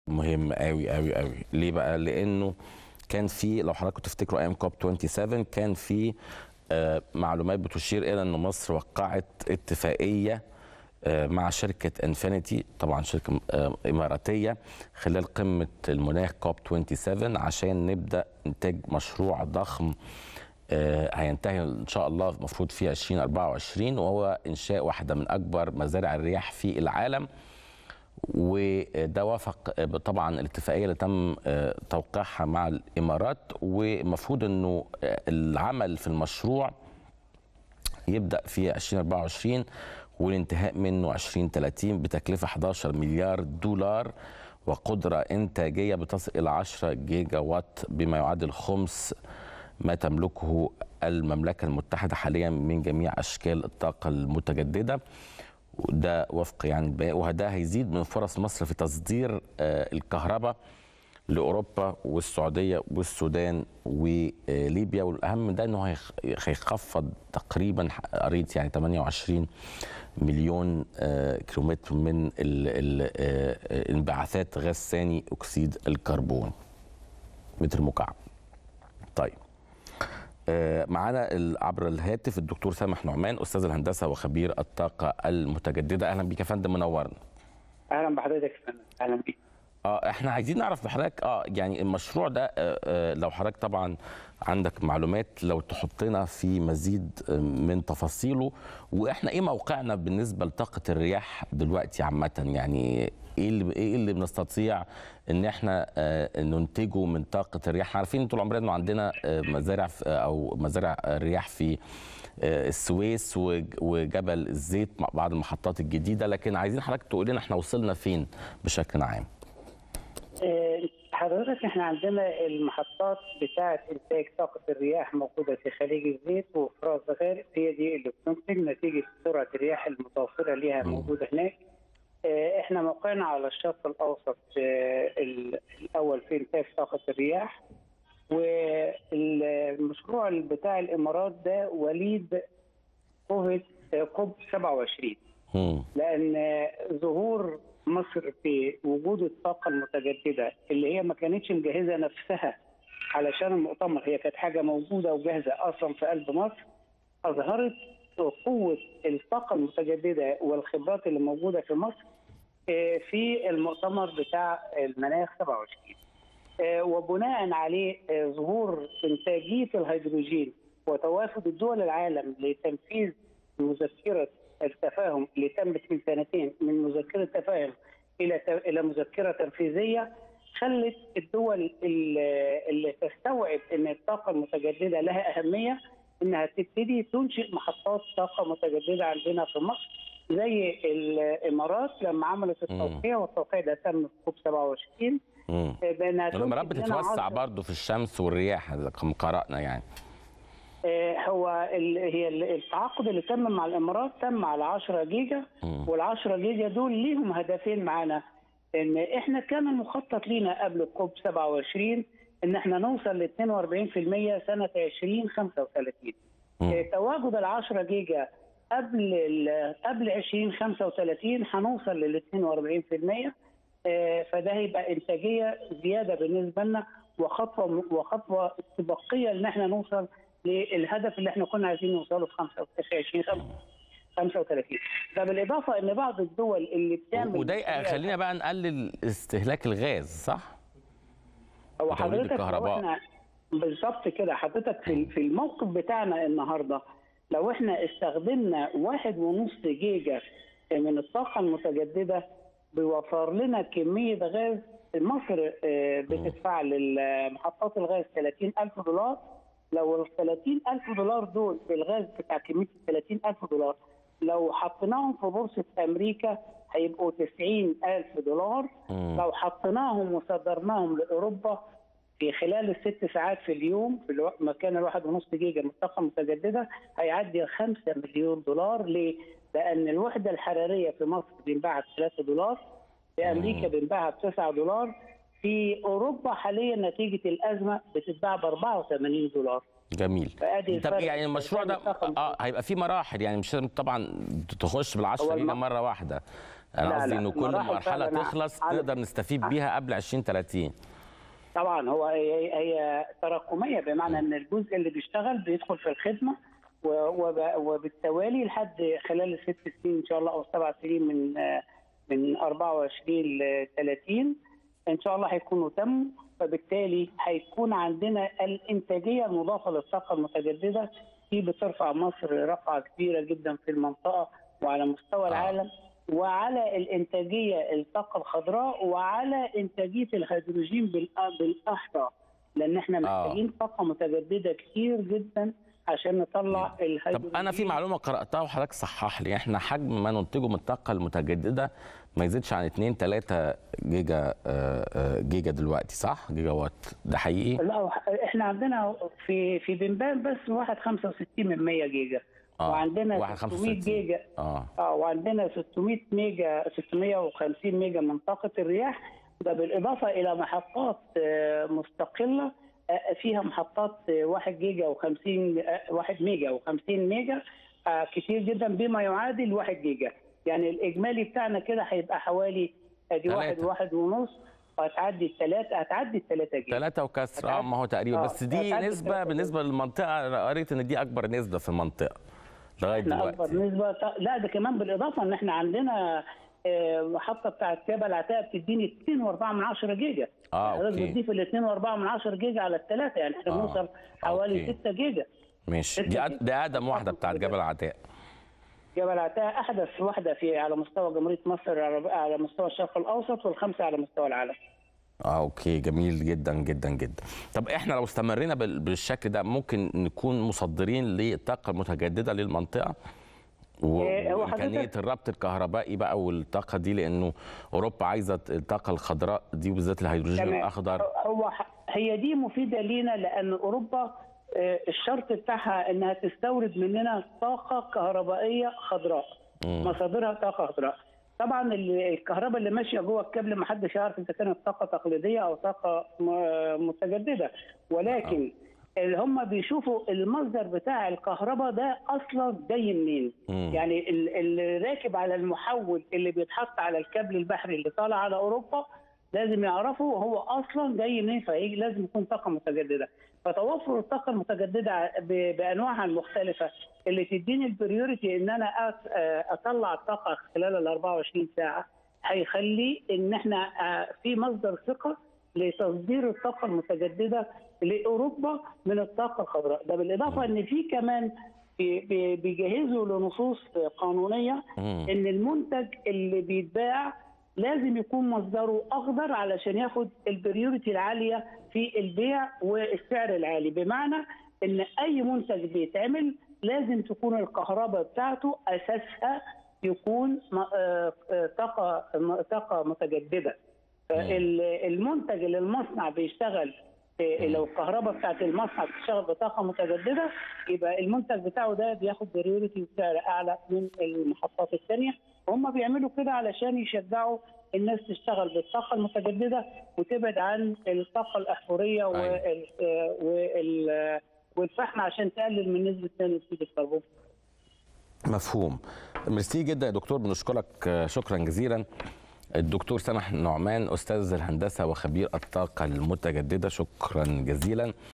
مهم قوي قوي قوي ليه بقى لانه كان في لو حضراتكم تفتكروا ايام كوب 27 كان في آه، معلومات بتشير الى ان مصر وقعت اتفاقيه آه، مع شركه انفينيتي طبعا شركه آه، اماراتيه خلال قمه المناخ كوب 27 عشان نبدا انتاج مشروع ضخم آه، هينتهي ان شاء الله المفروض في 2024 وهو انشاء واحده من اكبر مزارع الرياح في العالم وده وافق طبعا الاتفاقيه اللي تم آه، توقيعها مع الامارات والمفروض انه آه، العمل في المشروع يبدا في 2024 والانتهاء منه 2030 بتكلفه 11 مليار دولار وقدره انتاجيه بتصل الى 10 جيجا وات بما يعادل خمس ما تملكه المملكه المتحده حاليا من جميع اشكال الطاقه المتجدده وده وفق يعني البيان وده هيزيد من فرص مصر في تصدير آه، الكهرباء لاوروبا والسعوديه والسودان وليبيا والاهم من ده انه هيخ- هيخفض تقريبا قريت يعني 28 مليون آه، كيلومتر من ال- ال- آه، انبعاثات غاز ثاني اكسيد الكربون متر مكعب. طيب آه، معانا ال- عبر الهاتف الدكتور سامح نعمان استاذ الهندسه وخبير الطاقه المتجدده اهلا بيك يا فندم منورنا اهلا بحضرتك يا فندم اهلا بيك اه احنا عايزين نعرف بحضرتك اه يعني المشروع ده آه آه لو حضرتك طبعا عندك معلومات لو تحطنا في مزيد آه، من تفاصيله واحنا ايه موقعنا بالنسبه لطاقه الرياح دلوقتي عامه يعني ايه اللي ايه اللي بنستطيع ان احنا آه ننتجه من طاقه الرياح إحنا عارفين طول عمرنا انه عندنا آه مزارع في- آه، او مزارع الرياح في آه، السويس وج- وجبل الزيت مع بعض المحطات الجديده لكن عايزين حضرتك تقول لنا احنا وصلنا فين بشكل عام آه، حضرتك احنا عندنا المحطات بتاعه انتاج طاقه الرياح موجوده في خليج الزيت وفي راس غارب هي دي اللي بتنتج نتيجه سرعه الرياح المتوفره ليها موجوده هناك آه، احنا موقعنا على الشرق الاوسط آه، ال- الاول في انتاج طاقه الرياح والمشروع بتاع الامارات ده وليد كوفيد آه، كوب 27 مم. لان ظهور مصر في وجود الطاقه المتجدده اللي هي ما كانتش مجهزه نفسها علشان المؤتمر هي كانت حاجه موجوده وجاهزه اصلا في قلب مصر اظهرت قوه الطاقه المتجدده والخبرات اللي موجوده في مصر آه، في المؤتمر بتاع المناخ 27 آه، وبناء عليه آه، ظهور انتاجيه الهيدروجين وتوافد الدول العالم لتنفيذ مذكره التفاهم اللي تمت من سنتين من مذكره تفاهم الى ت- الى مذكره تنفيذيه خلت الدول اللي اللي تستوعب ان الطاقه المتجدده لها اهميه انها تبتدي تنشئ محطات طاقه متجدده عندنا في مصر زي الامارات لما عملت التوقيع والتوقيع ده تم في كوب 27 مم. بأنها الامارات تنتج لنا بتتوسع عشرة- برضه في الشمس والرياح كما قرانا يعني آه، هو ال- هي ال- التعاقد اللي تم مع الامارات تم على 10 جيجا مم. وال10 جيجا دول ليهم هدفين معانا ان احنا كان المخطط لينا قبل الكوب 27 ان احنا نوصل ل 42% سنه 2035 مم. آه، تواجد ال10 جيجا قبل ال- قبل 2035 هنوصل لل 42% آه، فده هيبقى انتاجيه زياده بالنسبه لنا وخطوه وخطوه استباقيه ان احنا نوصل للهدف اللي احنا كنا عايزين نوصله في 25 35 ده بالاضافه ان بعض الدول اللي بتعمل وده خلينا بقى نقلل استهلاك الغاز صح؟ هو وتوليد حضرتك لو الكهرباء. احنا بالظبط كده حضرتك في في الموقف بتاعنا النهارده لو احنا استخدمنا واحد ونص جيجا من الطاقه المتجدده بيوفر لنا كميه غاز مصر آه، بتدفع لمحطات الغاز 30000 دولار لو ال 30000 دولار دول بالغاز بتاع كميه ال 30000 دولار لو حطيناهم في بورصه امريكا هيبقوا 90000 دولار مم. لو حطيناهم وصدرناهم لاوروبا في خلال الست ساعات في اليوم في الو... مكان الواحد ونص جيجا من الطاقه المتجدده هيعدي 5 مليون دولار ليه؟ لان الوحده الحراريه في مصر بنباعها ب 3 دولار في امريكا بنباعها ب 9 دولار في اوروبا حاليا نتيجه الازمه بتتباع ب 84 دولار جميل فادي طب الفرق يعني المشروع ده بين الطاقة اه هيبقى فيه مراحل يعني مش لازم طبعا تخش بالعشرة هو جيجا الم- مره واحده انا لا، قصدي لا، انه كل مراحل مرحله فعلاً تخلص على- نقدر نستفيد بيها قبل 2030 طبعا هو هي, هي تراكميه بمعنى ان الجزء اللي بيشتغل بيدخل في الخدمه و- وب- وبالتوالي لحد خلال الست سنين ان شاء الله او سبع سنين من آه، من 24 ل 30 ان شاء الله هيكونوا تموا فبالتالي هيكون عندنا الانتاجيه المضافه للطاقه المتجدده دي بترفع مصر رفعه كبيره جدا في المنطقه وعلى مستوى آه. العالم وعلى الانتاجيه الطاقه الخضراء وعلى انتاجيه الهيدروجين بالأ- بالاحرى لان احنا محتاجين طاقه متجدده كتير جدا عشان نطلع الهيدروجين طب انا في معلومه قراتها وحضرتك صحح لي احنا حجم ما ننتجه من الطاقه المتجدده ما يزيدش عن 2 3 جيجا آه، آه، جيجا دلوقتي صح جيجا وات ده حقيقي لا احنا عندنا في في بنبان بس واحد 65 من 100 جيجا آه، وعندنا واحد 600 65. جيجا اه اه وعندنا 600 ميجا 650 ميجا من طاقه الرياح ده بالاضافه الى محطات آه، مستقله آه، فيها محطات 1 جيجا و50 1 ميجا و50 ميجا آه، كتير جدا بما يعادل 1 جيجا يعني الاجمالي بتاعنا كده هيبقى حوالي ادي واحد تلاتة. واحد ونص وهتعدي الثلاثه هتعدي الثلاثه جيجا ثلاثة وكسر اه ما هو تقريبا آه، بس دي هتعدي نسبة التلاتة بالنسبة للمنطقة أنا قريت إن دي أكبر نسبة في المنطقة لغاية احنا اكبر دلوقتي نسبه لا ده كمان بالاضافه ان احنا عندنا آه، محطه بتاعت جبل عتاق بتديني 2.4 من 10 جيجا آه، حضرتك أوكي. بتضيف ال 2.4 من 10 جيجا على الثلاثه يعني احنا آه، بنوصل حوالي أوكي. 6 جيجا ماشي دي أد- دي أقدم واحدة بتاعت جبل عتاق جبل عتاق احدث واحده في على مستوى جمهوريه مصر العربية- على مستوى الشرق الاوسط والخمسه على مستوى العالم اه اوكي جميل جدا جدا جدا طب احنا لو استمرينا بال- بالشكل ده ممكن نكون مصدرين للطاقه المتجدده للمنطقه و- إيه، هو وامكانيه حضرتك- الربط الكهربائي بقى والطاقه دي لانه اوروبا عايزه الطاقه الخضراء دي وبالذات الهيدروجين تمام. الاخضر هو ح- هي دي مفيده لينا لان اوروبا آه، الشرط بتاعها انها تستورد مننا طاقه كهربائيه خضراء مم. مصادرها طاقه خضراء طبعا ال- الكهرباء اللي ماشيه جوه الكابل ما حدش يعرف اذا كانت طاقه تقليديه او طاقه م- متجدده ولكن اللي هم بيشوفوا المصدر بتاع الكهرباء ده اصلا جاي منين مم. يعني ال- اللي راكب على المحول اللي بيتحط على الكابل البحري اللي طالع على اوروبا لازم يعرفوا هو اصلا جاي منين فهيجي لازم يكون طاقه متجدده فتوفر الطاقه المتجدده ب- بانواعها المختلفه اللي تديني البريوريتي ان انا أت- اطلع الطاقه خلال ال 24 ساعه هيخلي ان احنا آه، في مصدر ثقه لتصدير الطاقه المتجدده لاوروبا من الطاقه الخضراء ده بالاضافه ان في كمان بي- بي- بيجهزوا لنصوص قانونيه مم. ان المنتج اللي بيتباع لازم يكون مصدره اخضر علشان ياخد البريوريتي العاليه في البيع والسعر العالي بمعنى ان اي منتج بيتعمل لازم تكون الكهرباء بتاعته اساسها يكون م- آه، آه، طاقه م- طاقه متجدده فال- المنتج اللي المصنع بيشتغل آه، لو الكهرباء بتاعت المصنع بتشتغل بطاقه متجدده يبقى المنتج بتاعه ده بياخد بريوريتي وسعر اعلى من المحطات الثانيه وهم بيعملوا كده علشان يشجعوا الناس تشتغل بالطاقه المتجدده وتبعد عن الطاقه الاحفوريه وال آه، وال والفحم عشان تقلل من نسبه ثاني اكسيد الكربون مفهوم ميرسي جدا يا دكتور بنشكرك آه، شكرا جزيلا الدكتور سامح نعمان استاذ الهندسه وخبير الطاقه المتجدده شكرا جزيلا